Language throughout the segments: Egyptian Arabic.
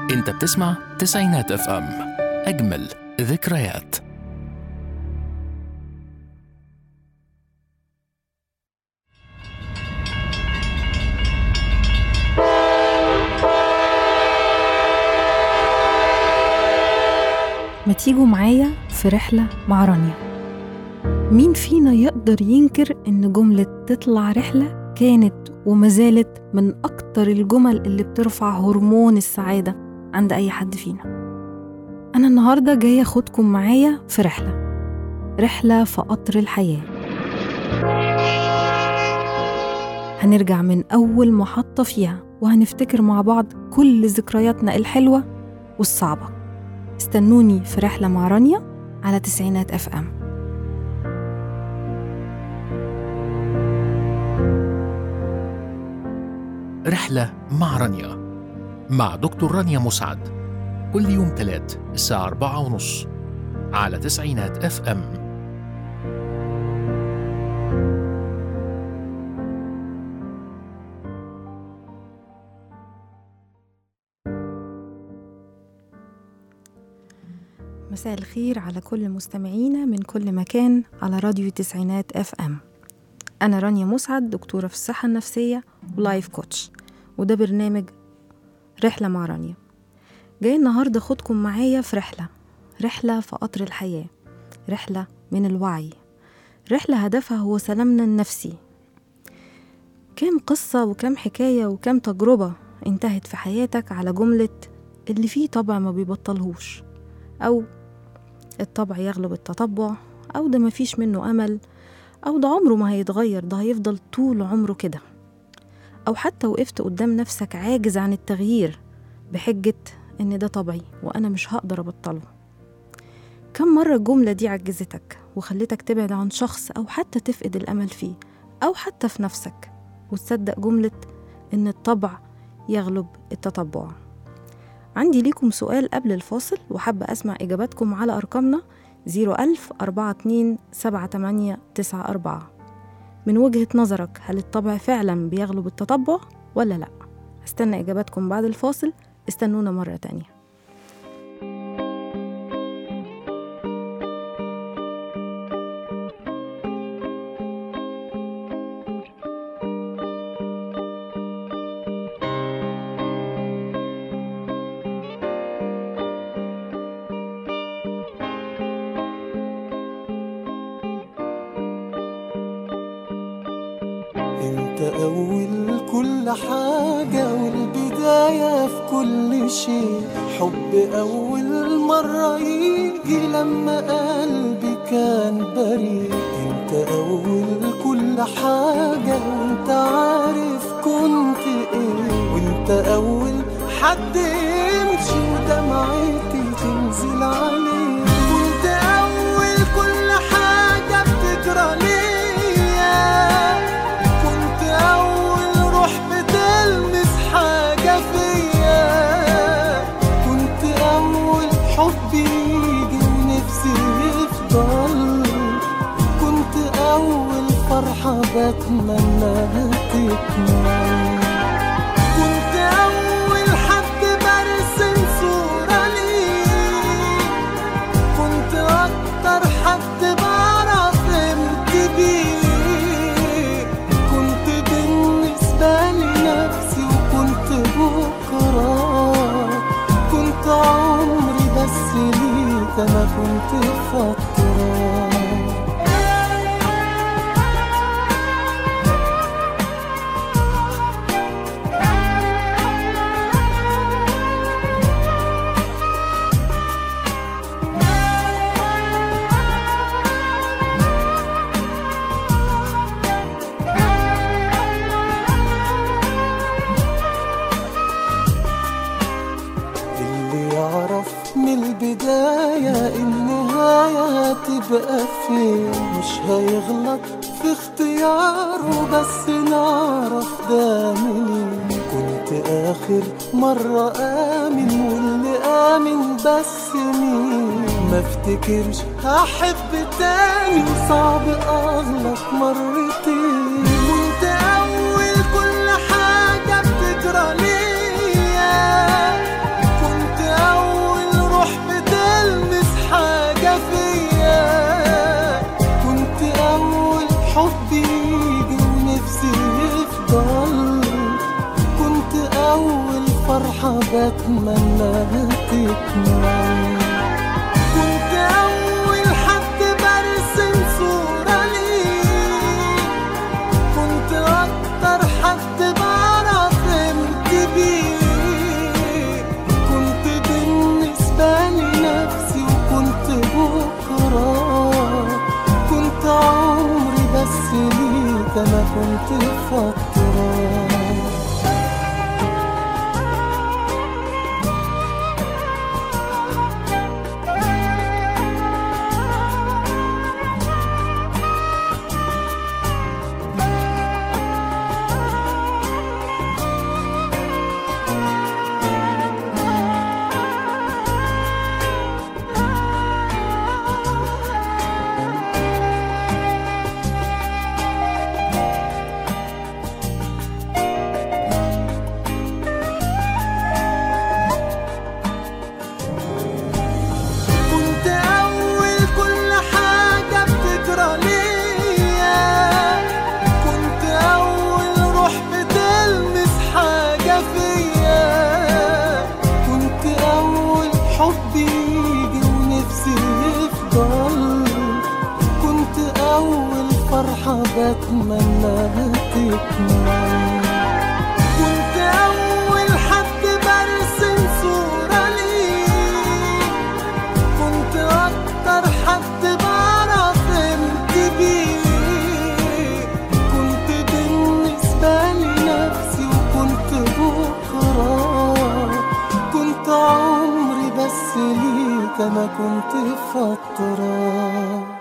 انت بتسمع تسعينات اف ام اجمل ذكريات ما تيجوا معايا في رحلة مع رانيا مين فينا يقدر ينكر إن جملة تطلع رحلة كانت وما زالت من أكتر الجمل اللي بترفع هرمون السعادة عند أي حد فينا أنا النهاردة جاية أخدكم معايا في رحلة رحلة في قطر الحياة هنرجع من أول محطة فيها وهنفتكر مع بعض كل ذكرياتنا الحلوة والصعبة استنوني في رحلة مع رانيا على تسعينات اف ام رحلة مع رانيا مع دكتور رانيا مسعد كل يوم تلات الساعة أربعة ونص على تسعينات اف ام مساء الخير على كل مستمعينا من كل مكان على راديو تسعينات اف ام انا رانيا مسعد دكتورة في الصحة النفسية ولايف كوتش وده برنامج رحلة مع رانيا جاي النهاردة أخدكم معايا في رحلة رحلة في قطر الحياة رحلة من الوعي رحلة هدفها هو سلامنا النفسي كام قصة وكام حكاية وكام تجربة انتهت في حياتك على جملة اللي فيه طبع ما بيبطلهوش أو الطبع يغلب التطبع أو ده مفيش منه أمل أو ده عمره ما هيتغير ده هيفضل طول عمره كده أو حتى وقفت قدام نفسك عاجز عن التغيير بحجة إن ده طبعي وأنا مش هقدر أبطله كم مرة الجملة دي عجزتك وخلتك تبعد عن شخص أو حتى تفقد الأمل فيه أو حتى في نفسك وتصدق جملة إن الطبع يغلب التطبع عندي ليكم سؤال قبل الفاصل وحابة أسمع إجاباتكم على أرقامنا 01000 42 78 94 من وجهة نظرك هل الطبع فعلا بيغلب التطبع ولا لأ؟ استنى إجاباتكم بعد الفاصل استنونا مرة تانية انت اول كل حاجة والبداية في كل شيء حب اول مرة يجي لما قلبي كان بريء انت اول كل حاجة وانت عارف كنت ايه وانت اول حد يمشي ودمعتي تنزل عليه وانت اول كل حاجة بتجرى ليا كنت أول روح بتلمس حاجة فيا كنت أول حب يجي ونفسي يفضل كنت أول فرحة بتمناها تكمل كنت أول حد برسم صورة ليك كنت أكتر حد بعرف امتى بيك كنت بالنسبة لي نفسي وكنت بكرة كنت عمري بس ليك أنا كنت فترة اللي يعرف من البداية النهاية هتبقى فين مش هيغلط في اختياره بس نعرف ده منين كنت آخر مرة آمن واللي آمن بس مين ما افتكرش هحب تاني وصعب أغلط مرتين وانت أول كل حاجة بتجرى ليا كنت بتمناها تكمل كنت أول حد برسم صورة ليك كنت أكتر حد بعرف امتى بيك كنت بالنسبة لي نفسي وكنت بكرة كنت عمري بس ليك أنا كنت فترة كنت أول كل حاجة بتجرى ليا كنت أول روح بتلمس حاجة فيا كنت أول حب يجي ونفسي يفضل كنت أول فرحة بتمناها تكمل كنت أول حد برسم صورة ليك كنت أكتر حد بعرف امتى بيك كنت بالنسبة لي نفسي وكنت بكرة كنت عمري بس ليك أنا كنت فترة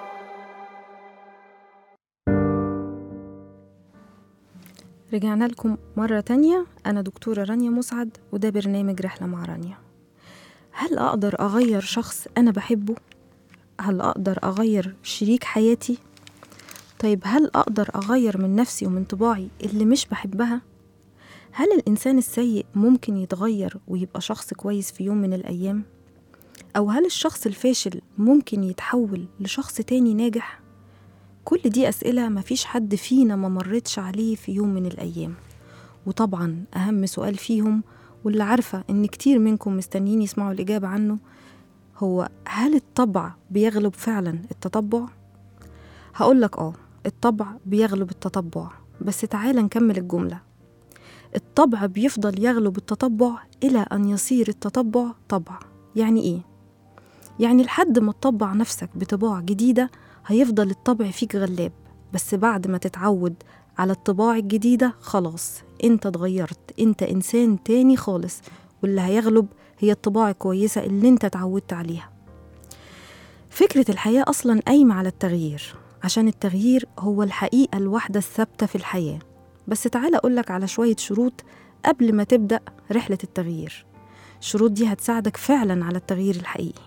رجعنا لكم مرة تانية أنا دكتورة رانيا مسعد وده برنامج رحلة مع رانيا هل أقدر أغير شخص أنا بحبه؟ هل أقدر أغير شريك حياتي؟ طيب هل أقدر أغير من نفسي ومن طباعي اللي مش بحبها؟ هل الإنسان السيء ممكن يتغير ويبقى شخص كويس في يوم من الأيام؟ أو هل الشخص الفاشل ممكن يتحول لشخص تاني ناجح؟ كل دي أسئلة مفيش حد فينا ما مرتش عليه في يوم من الأيام وطبعا أهم سؤال فيهم واللي عارفة إن كتير منكم مستنيين يسمعوا الإجابة عنه هو هل الطبع بيغلب فعلا التطبع؟ هقولك آه الطبع بيغلب التطبع بس تعال نكمل الجملة الطبع بيفضل يغلب التطبع إلى أن يصير التطبع طبع يعني إيه؟ يعني لحد ما تطبع نفسك بطباع جديدة هيفضل الطبع فيك غلاب بس بعد ما تتعود على الطباع الجديدة خلاص انت اتغيرت انت انسان تاني خالص واللي هيغلب هي الطباع الكويسة اللي انت اتعودت عليها فكرة الحياة أصلا قايمة على التغيير عشان التغيير هو الحقيقة الواحدة الثابتة في الحياة بس تعال أقولك على شوية شروط قبل ما تبدأ رحلة التغيير الشروط دي هتساعدك فعلا على التغيير الحقيقي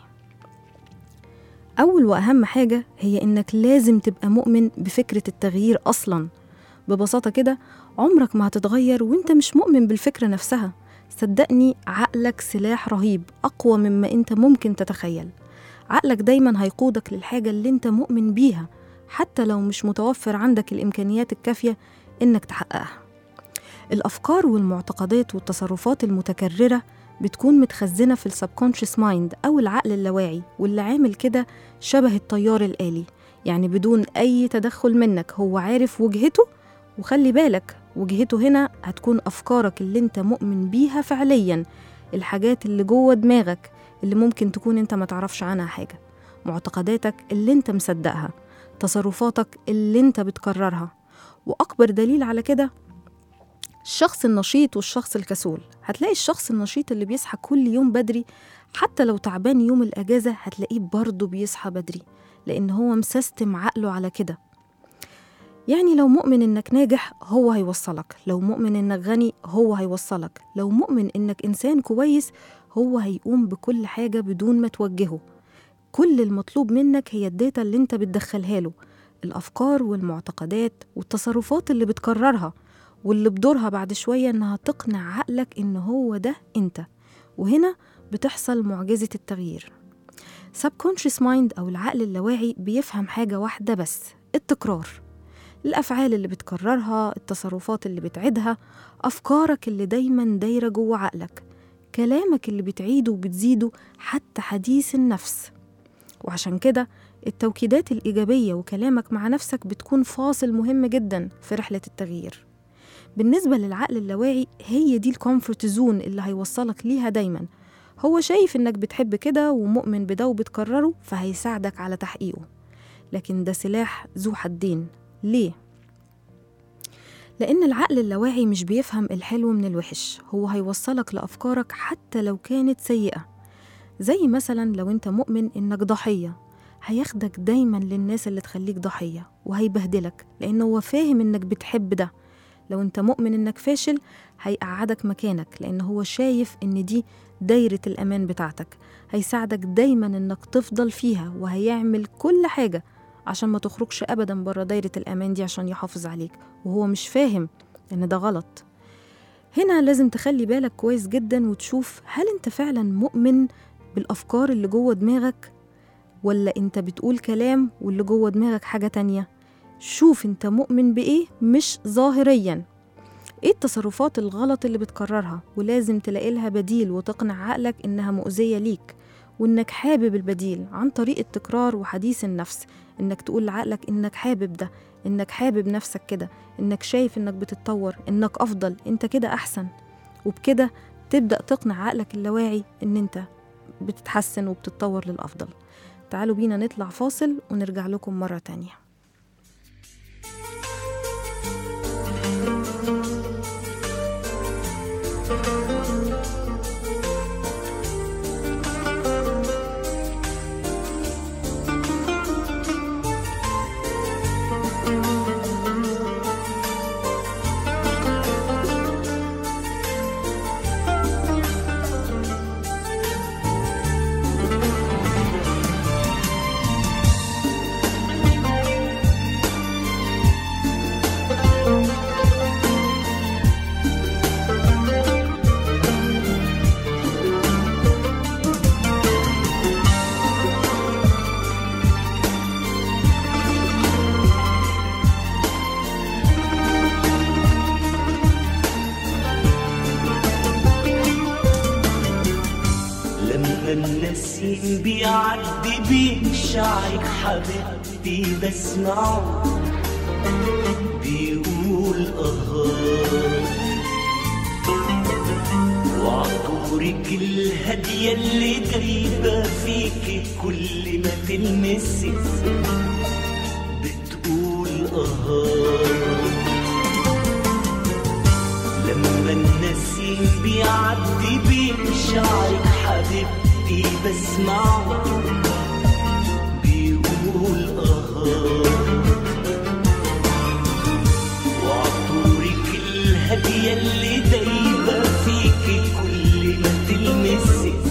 أول وأهم حاجة هي إنك لازم تبقى مؤمن بفكرة التغيير أصلا ببساطة كده عمرك ما هتتغير وإنت مش مؤمن بالفكرة نفسها صدقني عقلك سلاح رهيب أقوى مما إنت ممكن تتخيل عقلك دايما هيقودك للحاجة اللي إنت مؤمن بيها حتى لو مش متوفر عندك الإمكانيات الكافية إنك تحققها الأفكار والمعتقدات والتصرفات المتكررة بتكون متخزنة في السبكونشس مايند أو العقل اللاواعي واللي عامل كده شبه الطيار الآلي يعني بدون أي تدخل منك هو عارف وجهته وخلي بالك وجهته هنا هتكون أفكارك اللي انت مؤمن بيها فعليا الحاجات اللي جوه دماغك اللي ممكن تكون انت ما تعرفش عنها حاجة معتقداتك اللي انت مصدقها تصرفاتك اللي انت بتكررها وأكبر دليل على كده الشخص النشيط والشخص الكسول هتلاقي الشخص النشيط اللي بيصحى كل يوم بدري حتى لو تعبان يوم الأجازة هتلاقيه برضه بيصحى بدري لأن هو مسستم عقله على كده يعني لو مؤمن إنك ناجح هو هيوصلك لو مؤمن إنك غني هو هيوصلك لو مؤمن إنك إنسان كويس هو هيقوم بكل حاجة بدون ما توجهه كل المطلوب منك هي الداتا اللي انت بتدخلها له الأفكار والمعتقدات والتصرفات اللي بتكررها واللي بدورها بعد شوية إنها تقنع عقلك إن هو ده أنت وهنا بتحصل معجزة التغيير subconscious mind أو العقل اللاواعي بيفهم حاجة واحدة بس التكرار الأفعال اللي بتكررها التصرفات اللي بتعيدها أفكارك اللي دايما دايرة جوه عقلك كلامك اللي بتعيده وبتزيده حتى حديث النفس وعشان كده التوكيدات الإيجابية وكلامك مع نفسك بتكون فاصل مهم جدا في رحلة التغيير بالنسبة للعقل اللاواعي هي دي الكومفورت زون اللي هيوصلك ليها دايما هو شايف انك بتحب كده ومؤمن بده وبتكرره فهيساعدك على تحقيقه لكن ده سلاح ذو حدين ليه؟ لأن العقل اللاواعي مش بيفهم الحلو من الوحش هو هيوصلك لأفكارك حتى لو كانت سيئة زي مثلا لو انت مؤمن انك ضحية هياخدك دايما للناس اللي تخليك ضحية وهيبهدلك لأنه هو فاهم انك بتحب ده لو انت مؤمن انك فاشل هيقعدك مكانك لأن هو شايف ان دي دايرة الأمان بتاعتك هيساعدك دايما انك تفضل فيها وهيعمل كل حاجة عشان ما تخرجش أبدا بره دايرة الأمان دي عشان يحافظ عليك وهو مش فاهم إن ده غلط هنا لازم تخلي بالك كويس جدا وتشوف هل انت فعلا مؤمن بالأفكار اللي جوه دماغك ولا انت بتقول كلام واللي جوه دماغك حاجة تانية شوف انت مؤمن بإيه مش ظاهريا ايه التصرفات الغلط اللي بتكررها ولازم تلاقي لها بديل وتقنع عقلك انها مؤذية ليك وانك حابب البديل عن طريق التكرار وحديث النفس انك تقول لعقلك انك حابب ده انك حابب نفسك كده انك شايف انك بتتطور انك افضل انت كده احسن وبكده تبدأ تقنع عقلك اللاواعي ان انت بتتحسن وبتتطور للأفضل تعالوا بينا نطلع فاصل ونرجع لكم مرة تانية لما النسيم بيعدي بين شعرك حبيبتي بسمعه بيقول اه وعطورك الهادية اللي دايبة فيكي كل ما تلمسي بتقول اه لما النسيم بيعدي بين شعرك حبيبتي بسمعه بيقول اه وعطورك الهادية اللي دايبة فيكي كل ما تلمسك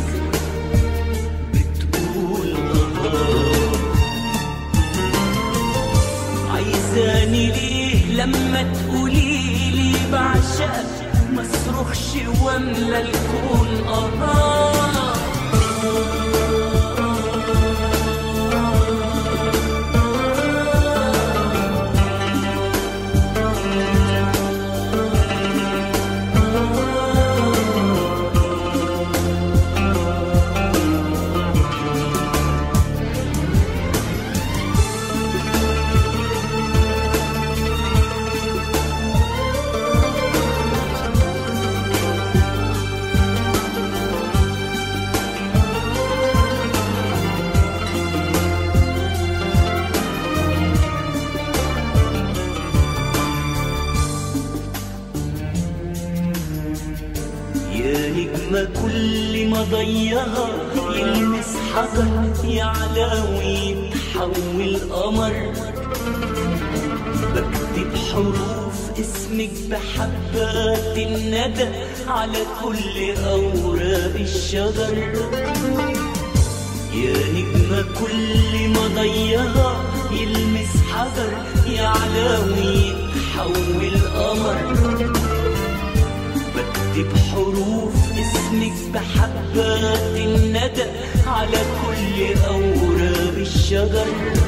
بتقول اه عايزاني ليه لما تقولي لي بعشقك ما اصرخش واملى الكون اه يا نجمة كل ما ضيها يلمس حجر يعلى ويتحول قمر بكتب حروف اسمك بحبات الندى على كل أوراق الشجر يا نجمة كل ما ضيها يلمس حجر يعلى ويتحول قمر بكتب حروف اسمك بحبات الندى على كل أوراق الشجر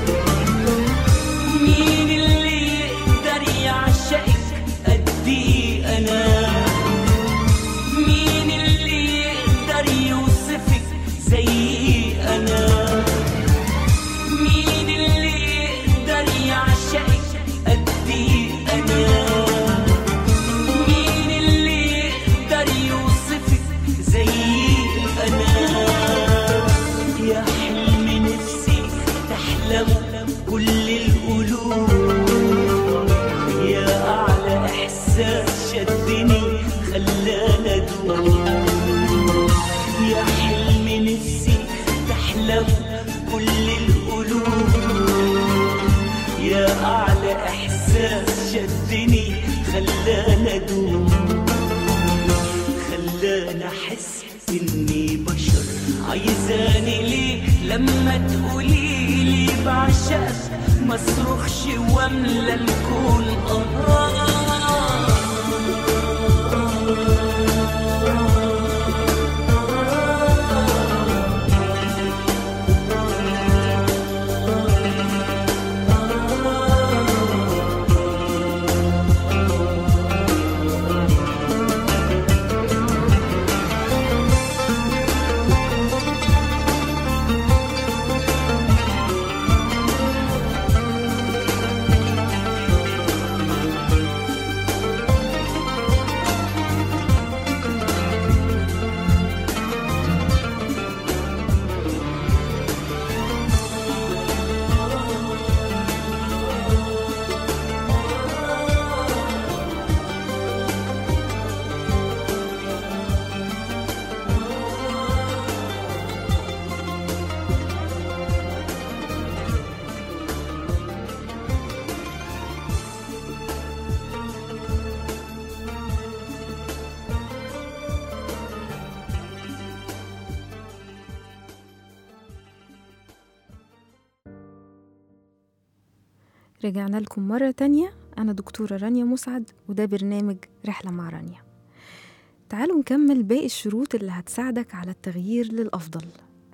مين اللي يقدر يعشقك قد إيه أنا مين اللي ندوم يا حلم نفسي تحلم كل القلوب يا أعلى إحساس شدني خلاني أدوم خلاني أحس إني بشر عايزاني ليه لما تقولي لي بعشقك ما اصرخش واملى الكون آه رجعنا لكم مرة تانية أنا دكتورة رانيا مسعد وده برنامج رحلة مع رانيا تعالوا نكمل باقي الشروط اللي هتساعدك على التغيير للأفضل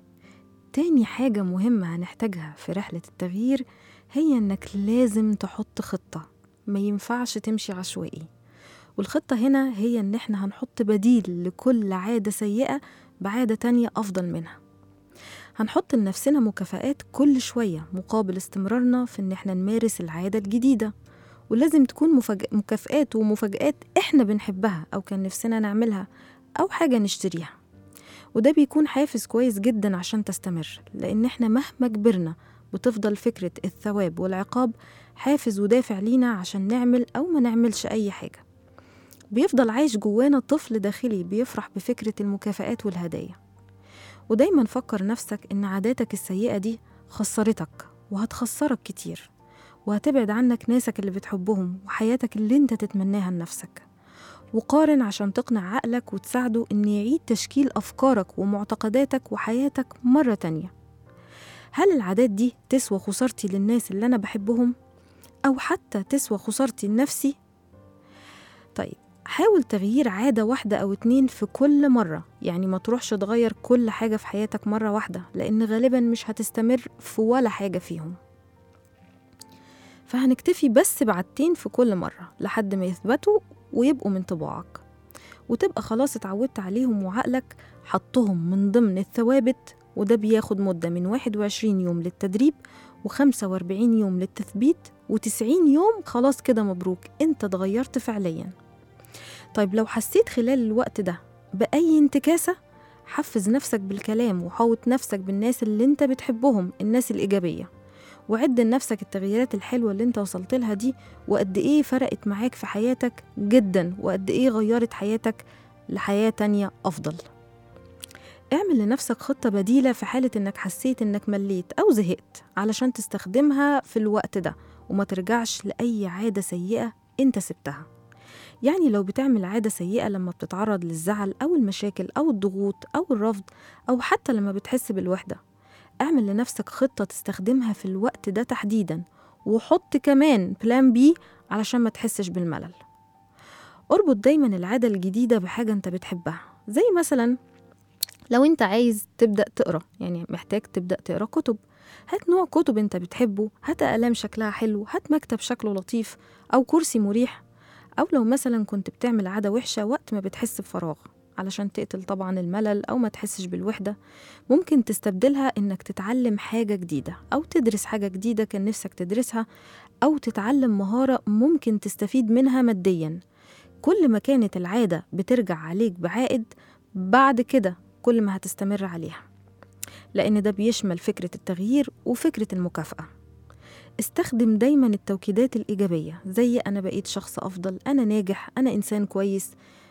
تاني حاجة مهمة هنحتاجها في رحلة التغيير هي إنك لازم تحط خطة ما ينفعش تمشي عشوائي والخطة هنا هي إن إحنا هنحط بديل لكل عادة سيئة بعادة تانية أفضل منها هنحط لنفسنا مكافآت كل شوية مقابل استمرارنا في إن إحنا نمارس العادة الجديدة ولازم تكون مفاج... مكافآت ومفاجآت إحنا بنحبها أو كان نفسنا نعملها أو حاجة نشتريها وده بيكون حافز كويس جدا عشان تستمر لأن إحنا مهما كبرنا بتفضل فكرة الثواب والعقاب حافز ودافع لينا عشان نعمل أو ما نعملش أي حاجة بيفضل عايش جوانا طفل داخلي بيفرح بفكرة المكافآت والهدايا ودايما فكر نفسك إن عاداتك السيئة دي خسرتك وهتخسرك كتير وهتبعد عنك ناسك اللي بتحبهم وحياتك اللي انت تتمناها لنفسك وقارن عشان تقنع عقلك وتساعده إن يعيد تشكيل أفكارك ومعتقداتك وحياتك مرة تانية هل العادات دي تسوى خسارتي للناس اللي أنا بحبهم؟ أو حتى تسوى خسارتي لنفسي؟ طيب حاول تغيير عادة واحدة أو اتنين في كل مرة يعني ما تروحش تغير كل حاجة في حياتك مرة واحدة لأن غالبا مش هتستمر في ولا حاجة فيهم فهنكتفي بس بعدتين في كل مرة لحد ما يثبتوا ويبقوا من طباعك وتبقى خلاص اتعودت عليهم وعقلك حطهم من ضمن الثوابت وده بياخد مدة من 21 يوم للتدريب و45 يوم للتثبيت و90 يوم خلاص كده مبروك انت اتغيرت فعليا طيب لو حسيت خلال الوقت ده بأي انتكاسة حفز نفسك بالكلام وحوط نفسك بالناس اللي انت بتحبهم الناس الإيجابية وعد لنفسك التغييرات الحلوة اللي انت وصلت لها دي وقد ايه فرقت معاك في حياتك جدا وقد ايه غيرت حياتك لحياة تانية أفضل اعمل لنفسك خطة بديلة في حالة انك حسيت انك مليت أو زهقت علشان تستخدمها في الوقت ده وما ترجعش لأي عادة سيئة انت سبتها يعني لو بتعمل عادة سيئة لما بتتعرض للزعل أو المشاكل أو الضغوط أو الرفض أو حتى لما بتحس بالوحدة اعمل لنفسك خطة تستخدمها في الوقت ده تحديدا وحط كمان بلان بي علشان ما تحسش بالملل اربط دايما العادة الجديدة بحاجة انت بتحبها زي مثلا لو انت عايز تبدأ تقرأ يعني محتاج تبدأ تقرأ كتب هات نوع كتب انت بتحبه هات أقلام شكلها حلو هات مكتب شكله لطيف أو كرسي مريح أو لو مثلا كنت بتعمل عادة وحشة وقت ما بتحس بفراغ علشان تقتل طبعا الملل أو ما تحسش بالوحدة ممكن تستبدلها إنك تتعلم حاجة جديدة أو تدرس حاجة جديدة كان نفسك تدرسها أو تتعلم مهارة ممكن تستفيد منها ماديا كل ما كانت العادة بترجع عليك بعائد بعد كده كل ما هتستمر عليها لأن ده بيشمل فكرة التغيير وفكرة المكافأة استخدم دايما التوكيدات الإيجابية زي أنا بقيت شخص أفضل أنا ناجح أنا إنسان كويس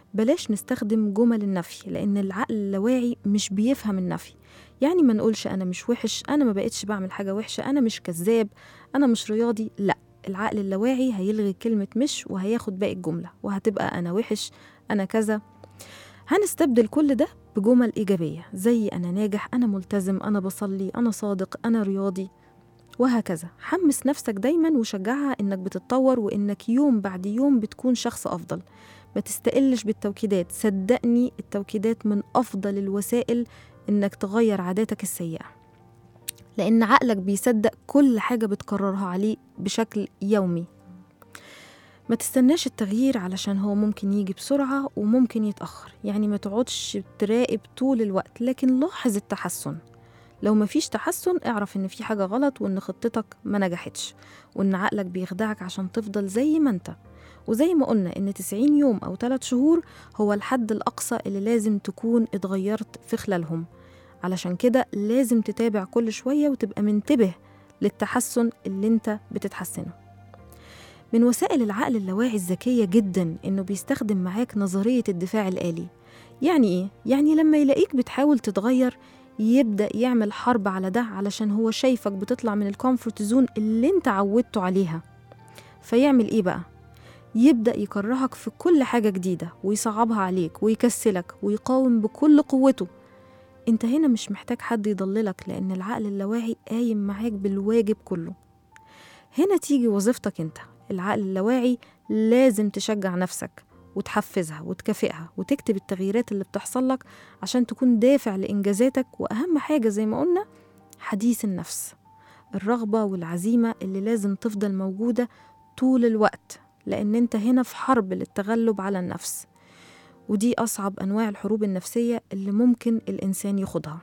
بلاش نستخدم جمل النفي لأن العقل اللاواعي مش بيفهم النفي يعني ما نقولش أنا مش وحش أنا ما بقتش بعمل حاجة وحشة أنا مش كذاب أنا مش رياضي لأ العقل اللاواعي هيلغي كلمة مش وهياخد باقي الجملة وهتبقى أنا وحش أنا كذا هنستبدل كل ده بجمل إيجابية زي أنا ناجح أنا ملتزم أنا بصلي أنا صادق أنا رياضي وهكذا حمس نفسك دايما وشجعها إنك بتتطور وإنك يوم بعد يوم بتكون شخص أفضل ما تستقلش بالتوكيدات صدقني التوكيدات من أفضل الوسائل إنك تغير عاداتك السيئة لأن عقلك بيصدق كل حاجة بتكررها عليه بشكل يومي ما تستناش التغيير علشان هو ممكن يجي بسرعة وممكن يتأخر يعني ما تقعدش تراقب طول الوقت لكن لاحظ التحسن لو مفيش تحسن اعرف ان في حاجة غلط وان خطتك ما نجحتش وان عقلك بيخدعك عشان تفضل زي ما انت وزي ما قلنا ان 90 يوم او 3 شهور هو الحد الاقصى اللي لازم تكون اتغيرت في خلالهم علشان كده لازم تتابع كل شوية وتبقى منتبه للتحسن اللي انت بتتحسنه من وسائل العقل اللاواعي الذكية جدا إنه بيستخدم معاك نظرية الدفاع الآلي يعني إيه؟ يعني لما يلاقيك بتحاول تتغير يبدأ يعمل حرب على ده علشان هو شايفك بتطلع من الكومفورت زون اللي انت عودته عليها فيعمل إيه بقى؟ يبدأ يكرهك في كل حاجة جديدة ويصعبها عليك ويكسلك ويقاوم بكل قوته انت هنا مش محتاج حد يضللك لأن العقل اللاواعي قايم معاك بالواجب كله هنا تيجي وظيفتك انت العقل اللاواعي لازم تشجع نفسك وتحفزها وتكافئها وتكتب التغييرات اللي بتحصل لك عشان تكون دافع لإنجازاتك وأهم حاجة زي ما قلنا حديث النفس الرغبة والعزيمة اللي لازم تفضل موجودة طول الوقت لأن أنت هنا في حرب للتغلب على النفس ودي أصعب أنواع الحروب النفسية اللي ممكن الإنسان يخوضها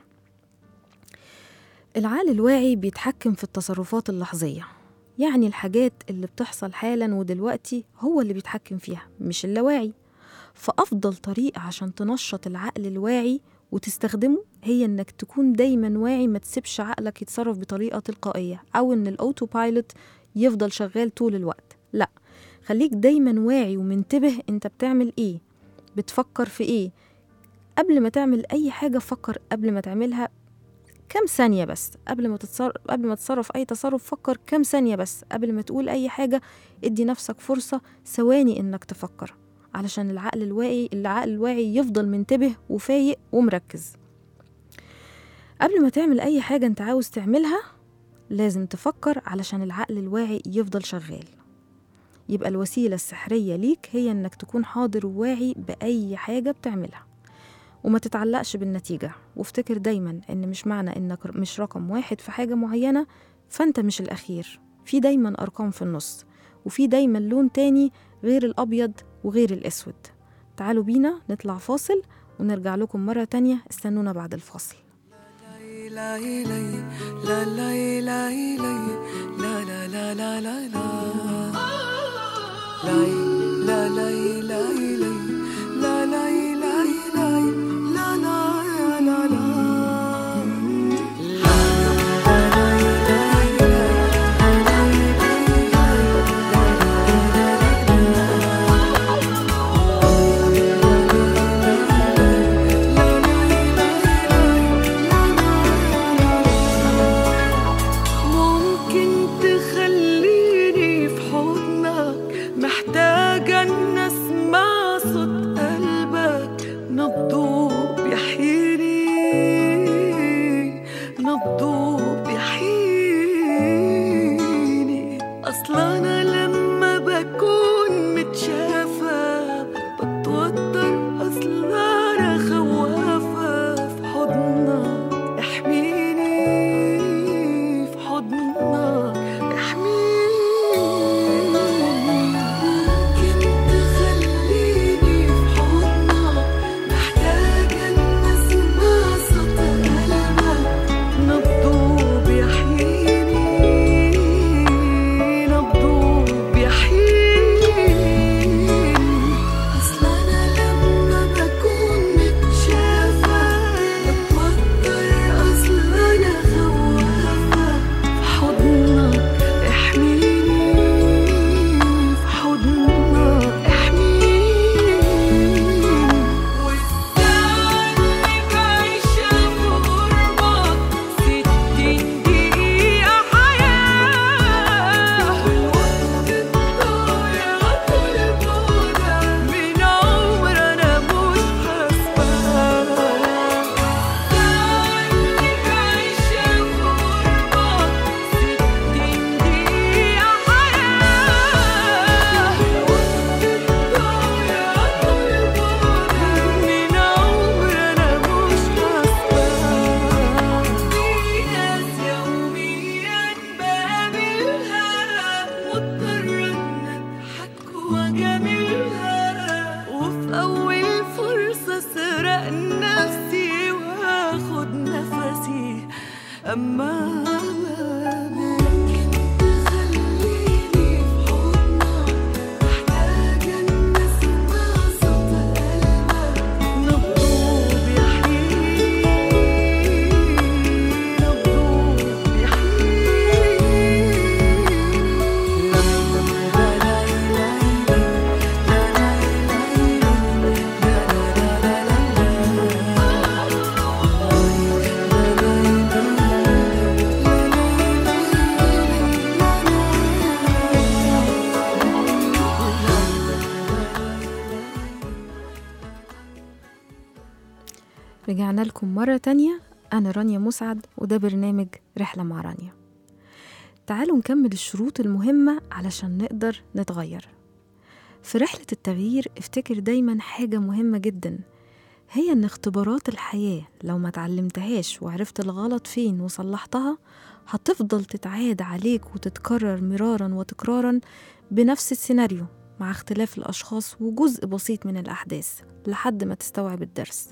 العقل الواعي بيتحكم في التصرفات اللحظية يعني الحاجات اللي بتحصل حالا ودلوقتي هو اللي بيتحكم فيها مش اللاواعي فأفضل طريقة عشان تنشط العقل الواعي وتستخدمه هي إنك تكون دايما واعي ما تسيبش عقلك يتصرف بطريقة تلقائية أو إن الأوتو بايلوت يفضل شغال طول الوقت لا خليك دايما واعي ومنتبه أنت بتعمل إيه بتفكر في إيه قبل ما تعمل أي حاجة فكر قبل ما تعملها كم ثانية بس قبل ما تتصرف قبل ما تتصرف أي تصرف فكر كم ثانية بس قبل ما تقول أي حاجة ادي نفسك فرصة ثواني إنك تفكر علشان العقل الواعي العقل الواعي يفضل منتبه وفايق ومركز قبل ما تعمل أي حاجة أنت عاوز تعملها لازم تفكر علشان العقل الواعي يفضل شغال يبقى الوسيلة السحرية ليك هي إنك تكون حاضر وواعي بأي حاجة بتعملها وما تتعلقش بالنتيجة وافتكر دايما إن مش معنى إنك مش رقم واحد في حاجة معينة فأنت مش الأخير في دايما أرقام في النص وفي دايما لون تاني غير الأبيض وغير الأسود تعالوا بينا نطلع فاصل ونرجع لكم مرة تانية استنونا بعد الفاصل لا لا لا لا لا لا لا لا لا لا لا لا لا لا لا ممكن تخليني في حضنك محتاجة ان اسمع أسرق نفسي وآخد نفسي أما لكن تخليني في حضنك محتاجة إن أسمع صوت قلبك نبضه بيحيي نبضه بيحيي رجعنا لكم مرة تانية أنا رانيا مسعد وده برنامج رحلة مع رانيا تعالوا نكمل الشروط المهمة علشان نقدر نتغير في رحلة التغيير افتكر دايما حاجة مهمة جدا هي ان اختبارات الحياة لو ما تعلمتهاش وعرفت الغلط فين وصلحتها هتفضل تتعاد عليك وتتكرر مرارا وتكرارا بنفس السيناريو مع اختلاف الأشخاص وجزء بسيط من الأحداث لحد ما تستوعب الدرس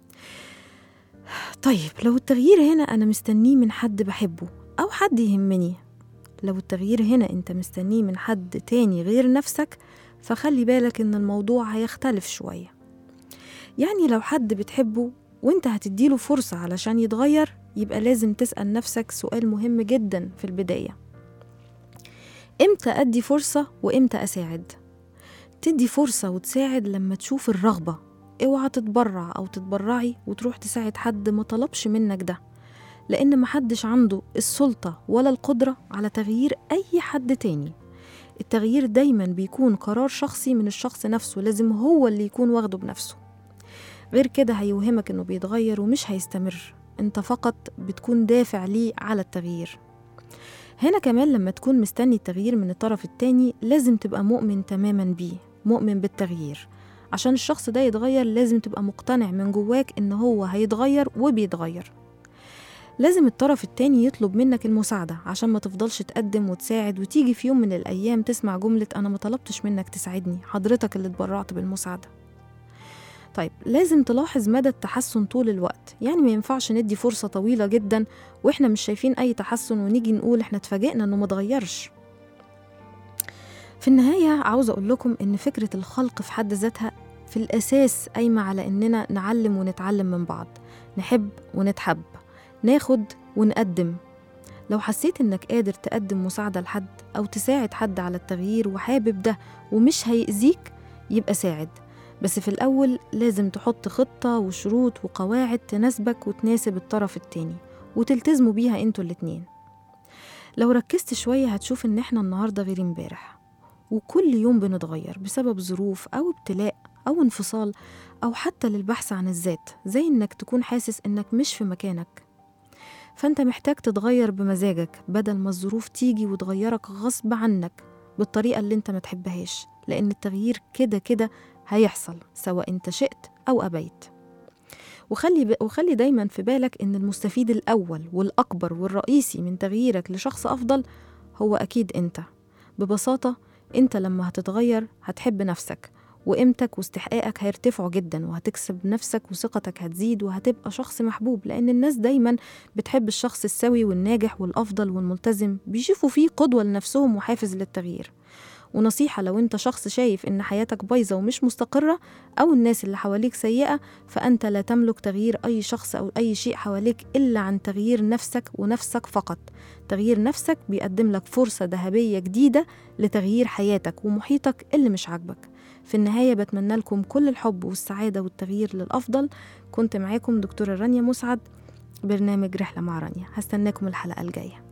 طيب لو التغيير هنا أنا مستنيه من حد بحبه أو حد يهمني لو التغيير هنا أنت مستنيه من حد تاني غير نفسك فخلي بالك إن الموضوع هيختلف شوية يعني لو حد بتحبه وانت هتديله فرصة علشان يتغير يبقى لازم تسأل نفسك سؤال مهم جدا في البداية امتى أدي فرصة وامتى أساعد تدي فرصة وتساعد لما تشوف الرغبة اوعى تتبرع أو تتبرعي وتروح تساعد حد ما طلبش منك ده لأن محدش عنده السلطة ولا القدرة على تغيير أي حد تاني التغيير دايما بيكون قرار شخصي من الشخص نفسه لازم هو اللي يكون واخده بنفسه غير كده هيوهمك انه بيتغير ومش هيستمر انت فقط بتكون دافع ليه على التغيير هنا كمان لما تكون مستني التغيير من الطرف التاني لازم تبقى مؤمن تماما بيه مؤمن بالتغيير عشان الشخص ده يتغير لازم تبقى مقتنع من جواك ان هو هيتغير وبيتغير لازم الطرف التاني يطلب منك المساعدة عشان ما تفضلش تقدم وتساعد وتيجي في يوم من الأيام تسمع جملة أنا ما طلبتش منك تساعدني حضرتك اللي اتبرعت بالمساعدة طيب لازم تلاحظ مدى التحسن طول الوقت يعني ما ينفعش ندي فرصة طويلة جدا وإحنا مش شايفين أي تحسن ونيجي نقول إحنا اتفاجئنا إنه متغيرش في النهاية عاوزة أقول لكم إن فكرة الخلق في حد ذاتها في الأساس قايمة على إننا نعلم ونتعلم من بعض نحب ونتحب ناخد ونقدم لو حسيت إنك قادر تقدم مساعدة لحد أو تساعد حد على التغيير وحابب ده ومش هيأذيك يبقى ساعد بس في الأول لازم تحط خطة وشروط وقواعد تناسبك وتناسب الطرف التاني وتلتزموا بيها انتوا الاتنين لو ركزت شوية هتشوف إن إحنا النهاردة غير امبارح وكل يوم بنتغير بسبب ظروف أو ابتلاء أو انفصال أو حتى للبحث عن الذات زي إنك تكون حاسس إنك مش في مكانك فأنت محتاج تتغير بمزاجك بدل ما الظروف تيجي وتغيرك غصب عنك بالطريقة اللي انت ما تحبهاش لأن التغيير كده كده هيحصل سواء انت شئت أو أبيت وخلي, ب... وخلي دايما في بالك إن المستفيد الأول والأكبر والرئيسي من تغييرك لشخص أفضل هو أكيد أنت ببساطة أنت لما هتتغير هتحب نفسك وقيمتك واستحقاقك هيرتفعوا جدا وهتكسب نفسك وثقتك هتزيد وهتبقى شخص محبوب لأن الناس دايما بتحب الشخص السوي والناجح والأفضل والملتزم بيشوفوا فيه قدوة لنفسهم وحافز للتغيير ونصيحة لو انت شخص شايف ان حياتك بايظة ومش مستقرة او الناس اللي حواليك سيئة فانت لا تملك تغيير اي شخص او اي شيء حواليك الا عن تغيير نفسك ونفسك فقط تغيير نفسك بيقدم لك فرصة ذهبية جديدة لتغيير حياتك ومحيطك اللي مش عاجبك في النهاية بتمنى لكم كل الحب والسعادة والتغيير للأفضل كنت معاكم دكتورة رانيا مسعد برنامج رحلة مع رانيا هستناكم الحلقة الجاية